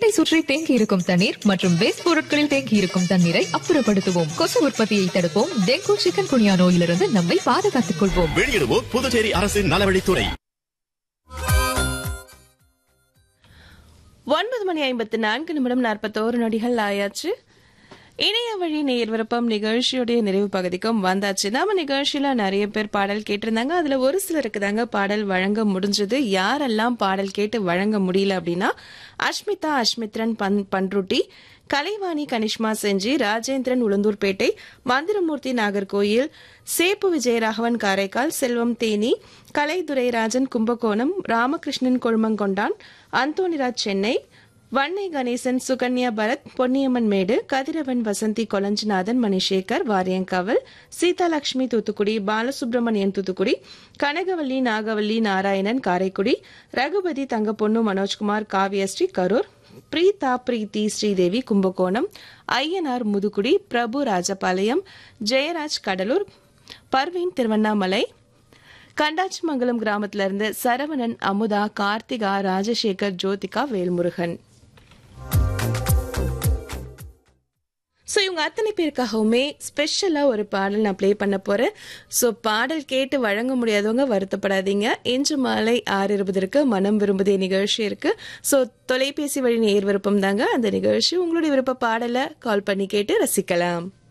வீட்டை சுற்றி தேங்கி இருக்கும் தண்ணீர் மற்றும் வேஸ்ட் பொருட்களில் தேங்கி இருக்கும் தண்ணீரை அப்புறப்படுத்துவோம் கொசு உற்பத்தியை தடுப்போம் டெங்கு சிக்கன் குனியா நோயிலிருந்து நம்மை பாதுகாத்துக் கொள்வோம் வெளியிடுவோம் புதுச்சேரி அரசின் நலவழித்துறை ஒன்பது மணி ஐம்பத்தி நான்கு நிமிடம் நாற்பத்தோரு நொடிகள் ஆயாச்சு இணைய வழி நேர் விருப்பம் நிகழ்ச்சியுடைய நிறைவு பகுதிக்கும் வந்தாச்சு நம்ம நிகழ்ச்சியில நிறைய பேர் பாடல் கேட்டிருந்தாங்க அதுல ஒரு சிலருக்கு தாங்க பாடல் வழங்க முடிஞ்சது யாரெல்லாம் பாடல் கேட்டு வழங்க முடியல அப்படின்னா அஷ்மிதா அஷ்மித்ரன் பன் பன்ருட்டி கலைவாணி கனிஷ்மா செஞ்சி ராஜேந்திரன் உளுந்தூர்பேட்டை மந்திரமூர்த்தி நாகர்கோயில் சேப்பு விஜயராகவன் காரைக்கால் செல்வம் தேனி கலைதுரைராஜன் கும்பகோணம் ராமகிருஷ்ணன் கொழுமங்கொண்டான் அந்தோனிராஜ் சென்னை வன்னை கணேசன் சுகன்யா பரத் பொன்னியம்மன் மேடு கதிரவன் வசந்தி கொலஞ்சிநாதன் மணிசேகர் வாரியங்காவல் சீதாலட்சுமி தூத்துக்குடி பாலசுப்ரமணியன் தூத்துக்குடி கனகவல்லி நாகவல்லி நாராயணன் காரைக்குடி ரகுபதி தங்கப்பொண்ணு மனோஜ்குமார் காவியஸ்ரீ கரூர் பிரீதா பிரீத்தி ஸ்ரீதேவி கும்பகோணம் ஐயனார் முதுகுடி பிரபு ராஜபாளையம் ஜெயராஜ் கடலூர் பர்வீன் திருவண்ணாமலை கண்டாச்சிமங்கலம் கிராமத்துல இருந்து சரவணன் அமுதா கார்த்திகா ராஜசேகர் ஜோதிகா வேல்முருகன் ஸோ இவங்க அத்தனை பேருக்காகவுமே ஸ்பெஷலாக ஒரு பாடல் நான் ப்ளே பண்ண போகிறேன் ஸோ பாடல் கேட்டு வழங்க முடியாதவங்க வருத்தப்படாதீங்க இன்று மாலை ஆறு இருபதற்கு மனம் விரும்புதே நிகழ்ச்சி இருக்குது ஸோ தொலைபேசி வழி நேர் விருப்பம் தாங்க அந்த நிகழ்ச்சி உங்களுடைய விருப்ப பாடலை கால் பண்ணி கேட்டு ரசிக்கலாம்